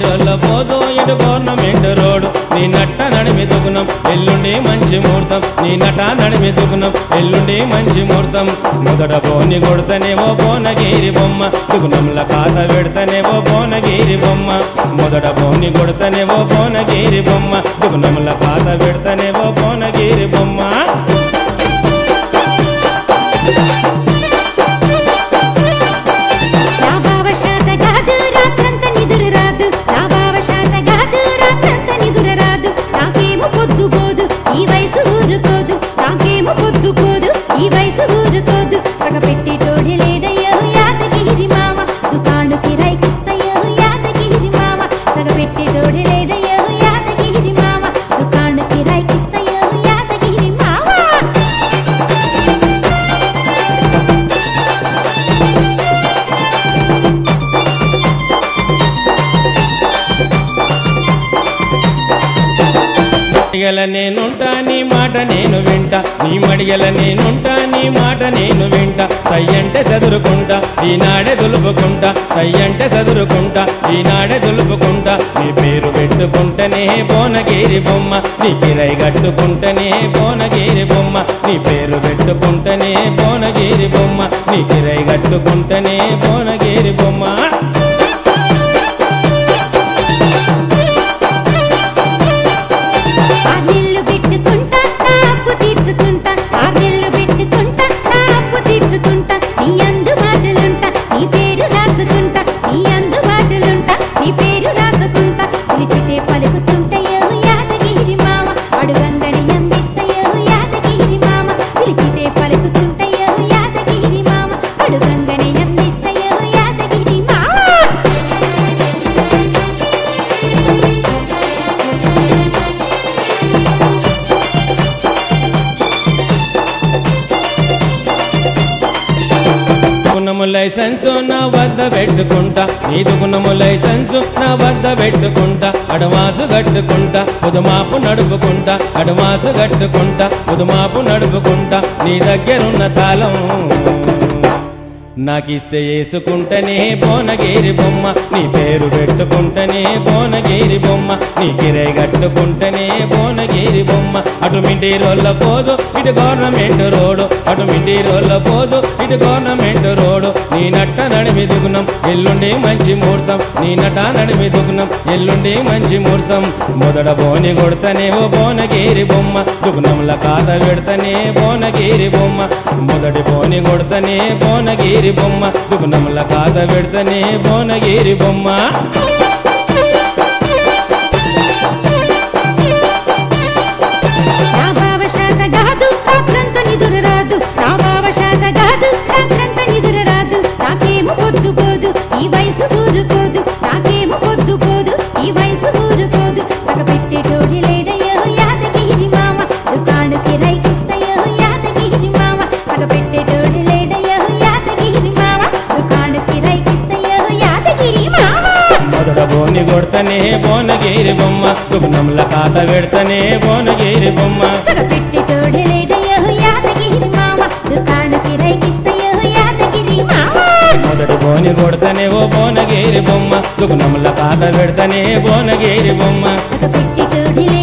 రోల్ల పోదు ఇటు government road నీ నట్ట నడిమి దుగుణం ఎల్లుండి మంచి ముహూర్తం నీ నట నడిమి దుగుణం ఎల్లుండి మంచి ముహూర్తం మొదట బోని కొడతనేవో బోనగిరి బొమ్మ దుగుణంల కాత పెడతనేవో బోనగిరి బొమ్మ మొదట బోని కొడతనేవో బోనగిరి బొమ్మ దుగుణంల కాత పెడతనేవో బోనగిరి బొమ్మ నా బావ శాత కాదు రాత్రంత నిదురు రాదు నా బావ శాత కాదు రాత్రంత నిదురు రాదు నాకేమో పొద్దు పోదు ఈ వయసు ఊరుకోదు నాకేమో పొద్దు పోదు ఈ వయసు ఊరుకోదు సగ పెట్టి తోడి లేడయ్యో యాదగిరి మామ దుకాణు కిరాయికిస్తయ్యో యాదగిరి మామ సగ పెట్టి తోడి లేడయ్యో యాదగిరి మామ దుకాణు కిరాయికిస్తయ్యో యాదగిరి మామ మడిగల నేనుంటా నీ మాట నేను వింటా నీ మడిగల నేనుంటా నీ మాట నేను వింటా సయ్యంటే చదురుకుంటా ఈనాడే దులుపుకుంటా సయ్యంటే చదురుకుంటా ఈనాడే దులుపుకుంటా నీ పేరు పెట్టుకుంటేనే బోనగిరి బొమ్మ నీ కిరై కట్టుకుంటేనే బోనగిరి బొమ్మ నీ పేరు పెట్టుకుంటేనే బోనగిరి బొమ్మ నీ కిరై కట్టుకుంటేనే బోనగిరి బొమ్మ ఆర్నెల్లు పెట్టుకుంటా నా అప్పు తీర్చుకుంటా ఆర్నెల్లు పెట్టుకుంటా నా అప్పు తీర్చుకుంటా నీ అందుబాటులుంటా నీ పేరు రాసుకుంటా నీ అందుబాటులుంటా నీ పేరు రాసుకుంటా పిలిచితే పలుకుతుంటయో యాదగిరి మామ అడుగందని అందిస్తయో యాదగిరి మామ పిలిచితే పలుకుతుంటయో యాదగిరి మామ అడుగందని అందిస్తయో యాదగిరి మామ గుణము లైసెన్సు నా వద్ద పెట్టుకుంటా నీదు గుణము లైసెన్సు నా వద్ద పెట్టుకుంటా అడవాసు కట్టుకుంటా పుదుమాపు నడుపుకుంటా అడవాసు కట్టుకుంటా పుదుమాపు నడుపుకుంటా నీ దగ్గరున్న తాళం నాకిస్తే వేసుకుంటేనే బోనగిరి బొమ్మ నీ పేరు పెట్టుకుంటేనే బోనగిరి బొమ్మ నీ కిరై కట్టుకుంటేనే బోనగిరి బొమ్మ అటు మింటి రోళ్ళ పోదు ఇటు గవర్నమెంట్ రోడ్డు అటు మింటి రోళ్ళ పోదు ఇటు గవర్నమెంట్ రోడ్డు నీ నట్ట నడిమి దుగుణం ఎల్లుండి మంచి ముహూర్తం నీ నట నడిమి దుగుణం ఎల్లుండి మంచి ముహూర్తం మొదట బోని కొడతనేవో బోనగిరి బొమ్మ దుగుణంల కాత పెడతనే బోనగిరి బొమ్మ మొదటి బోని కొడతనే బోనగిరి బొమ్మ దుగుణంల కాత పెడతనే బోనగిరి బొమ్మ నా బావ శాత కాదు రాత్రంత నిదురు రాదు నా బావ శాత కాదు రాత్రంత నిదురు రాదు నాకేమో పొద్దు పోదు ఈ వయసు ఊరుకోదు నాకేమో పొద్దు పోదు ఈ వయసు ఊరుకోదు సగ పెట్టే తోడి లేడయ్యో యాదగిరి మామ దుకాణు కిరాయికిస్తయ్యో యాదగిరి మామ సగ పెట్టే తోడి లేడయ్యో యాదగిరి మామ దుకాణు కిరాయికిస్తయ్యో యాదగిరి మామ మొదట బోని కొడతనే బోనగిరి బొమ్మ దుగుణంల కాత పెడతనే బోనగిరి బొమ్మ సగ పెట్టి తోడి లేడయ్యో యాదగిరి మామ దుకాణు కిరాయికిస్తయ్యో యాదగిరి మామ మొదటి బోని కొడతనే ఓ బోనగిరి బొమ్మ దుగుణంల కాత పెడతనే బోనగిరి బొమ్మ సగ పెట్టి తోడి